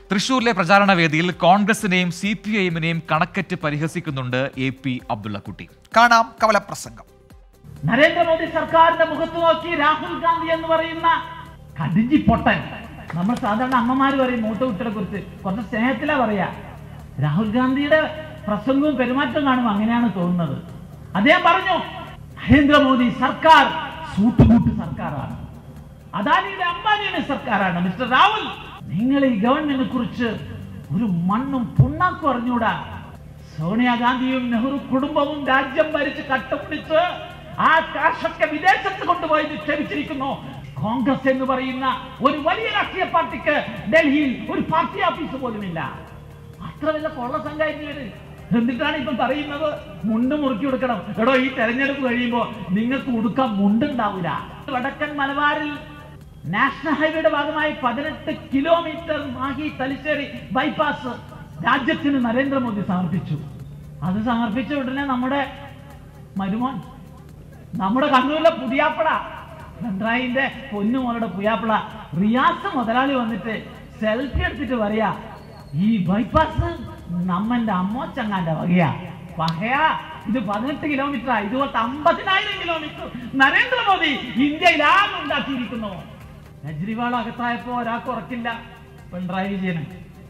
തൃശൂരിലെ പ്രചാരണ വേദിയിൽ കോൺഗ്രസിനെയും സി പി ഐ എമ്മിനെയും കണക്കറ്റ് പരിഹസിക്കുന്നുണ്ട് എ പി അബ്ദുള്ളക്കുട്ടി കാണാം കവലപ്രസംഗം നരേന്ദ്രമോദി സർക്കാരിന്റെ മുഖത്ത് നോക്കി രാഹുൽ ഗാന്ധി എന്ന് പറയുന്ന കടിഞ്ചി പൊട്ടൻ നമ്മൾ സാധാരണ അമ്മമാര് പറയും മൂത്ത കുട്ടികളെ കുറിച്ച് കുറച്ച് സ്നേഹത്തിലാ പറയാ രാഹുൽ ഗാന്ധിയുടെ പ്രസംഗവും പെരുമാറ്റവും കാണുമ്പോൾ അങ്ങനെയാണ് തോന്നുന്നത് അദ്ദേഹം പറഞ്ഞു നരേന്ദ്രമോദി സർക്കാർ സൂട്ടുകൂട്ട് സർക്കാരാണ് അദാനിയുടെ അംബാനിയുടെ സർക്കാരാണ് മിസ്റ്റർ രാഹുൽ നിങ്ങൾ ഈ ഗവൺമെന്റിനെ കുറിച്ച് ഒരു മണ്ണും പുണ്ണാക്കും അറിഞ്ഞൂടാ സോണിയാഗാന്ധിയും നെഹ്റു കുടുംബവും രാജ്യം ഭരിച്ച് കട്ടുപിടിച്ച് ആ കാശൊക്കെ വിദേശത്ത് കൊണ്ടുപോയി നിക്ഷേപിച്ചിരിക്കുന്നു കോൺഗ്രസ് എന്ന് പറയുന്ന ഒരു വലിയ രാഷ്ട്രീയ പാർട്ടിക്ക് ഡൽഹിയിൽ ഒരു പാർട്ടി ഓഫീസ് പോലുമില്ല അത്ര വല്ല കൊള്ള സംഘായിരുന്നവര് എന്നിട്ടാണ് ഇപ്പം പറയുന്നത് മുണ്ട് മുറുക്കി കൊടുക്കണം എടോ ഈ തെരഞ്ഞെടുപ്പ് കഴിയുമ്പോ നിങ്ങൾക്ക് ഉടുക്കാൻ മുണ്ടുണ്ടാവില്ല വടക്കൻ മലബാറിൽ നാഷണൽ ഹൈവേയുടെ ഭാഗമായി പതിനെട്ട് കിലോമീറ്റർ മാഹി തലശ്ശേരി ബൈപ്പാസ് രാജ്യത്തിന് നരേന്ദ്രമോദി സമർപ്പിച്ചു അത് സമർപ്പിച്ച ഉടനെ നമ്മുടെ മരുമോൻ നമ്മുടെ കണ്ണൂരിലെ പുതിയാപ്പള പിണറായിന്റെ പൊന്നുമോളുടെ പുതിയാപ്പള റിയാസ് മുതലാളി വന്നിട്ട് സെൽഫി എടുത്തിട്ട് പറയാ ഈ ബൈപ്പാസ് നമ്മന്റെ അമ്മോച്ചങ്ങാന്റെ വകയാ വകയാ ഇത് പതിനെട്ട് കിലോമീറ്റർ ഇതുപോലത്തെ അമ്പതിനായിരം കിലോമീറ്റർ നരേന്ദ്രമോദി ഇന്ത്യയിൽ ആകെ ഉണ്ടാക്കിയിരിക്കുന്നു കെജ്രിവാൾ അകത്തായപ്പോ ഒരാൾക്ക് ഉറക്കില്ല പിണറായി വിജയന്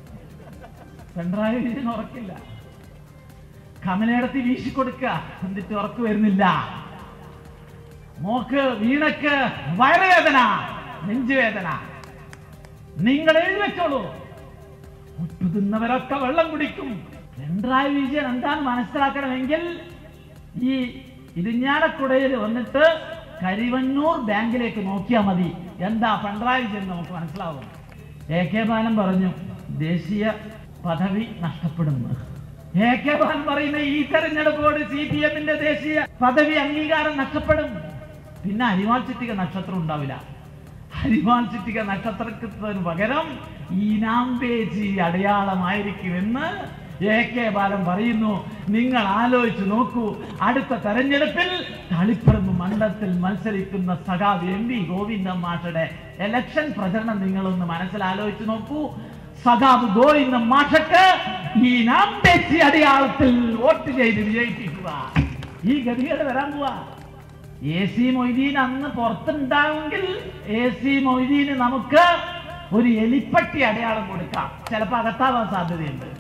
പിണറായി വിജയൻ ഉറക്കില്ല കമലയിടത്തി വീശിക്കൊടുക്കുക എന്നിട്ട് ഉറക്ക് വരുന്നില്ല മോക്ക് വീണക്ക് വയറുവേദന നെഞ്ചുവേദന നിങ്ങൾ എഴുതി വെച്ചോളൂ ഉപ്പ് തിന്നവരൊക്കെ വെള്ളം കുടിക്കും പിണറായി വിജയൻ എന്താണ് മനസ്സിലാക്കണമെങ്കിൽ ഈ ഇരിഞ്ഞാലക്കുടയിൽ വന്നിട്ട് കരിവന്നൂർ ബാങ്കിലേക്ക് നോക്കിയാൽ മതി എന്താ പിണറായി വിജയൻ നമുക്ക് മനസ്സിലാവും എ കെ ബാലൻ പറഞ്ഞു ദേശീയ പദവി നഷ്ടപ്പെടുന്നു എ കെ ബാലൻ പറയുന്ന ഈ തെരഞ്ഞെടുപ്പോട് സി പി എമ്മിന്റെ ദേശീയ പദവി അംഗീകാരം നഷ്ടപ്പെടും പിന്നെ അരിവാൾ ചുറ്റിക നക്ഷത്രം ഉണ്ടാവില്ല ഹരിമാൻ ചുറ്റിക നക്ഷത്രത്തിന് പകരം ഈനാമ്പേജി അടയാളമായിരിക്കുമെന്ന് എ കെ ബാലൻ പറയുന്നു നിങ്ങൾ ആലോചിച്ച് നോക്കൂ അടുത്ത തെരഞ്ഞെടുപ്പിൽ തളിപ്പറമ്പ് മണ്ഡലത്തിൽ മത്സരിക്കുന്ന സഖാവ് എം വി ഗോവിന്ദൻ മാഷയുടെ എലക്ഷൻ പ്രചരണം നിങ്ങളൊന്ന് മനസ്സിലാലോചിച്ച് നോക്കൂ സഖാവ് ഗോവിന്ദൻ മാഷക്ക് ഈ നാമ്പേച്ചി അടയാളത്തിൽ വോട്ട് ചെയ്ത് വിജയിപ്പിക്കുക ഈ ഗതികേട് വരാൻ പോവാ എ സി മൊയ്തീൻ അന്ന് പുറത്തുണ്ടാവുമെങ്കിൽ എ സി മൊയ്തീന് നമുക്ക് ഒരു എലിപ്പട്ടി അടയാളം കൊടുക്കാം ചിലപ്പോൾ അകത്താവാൻ സാധ്യതയുണ്ട്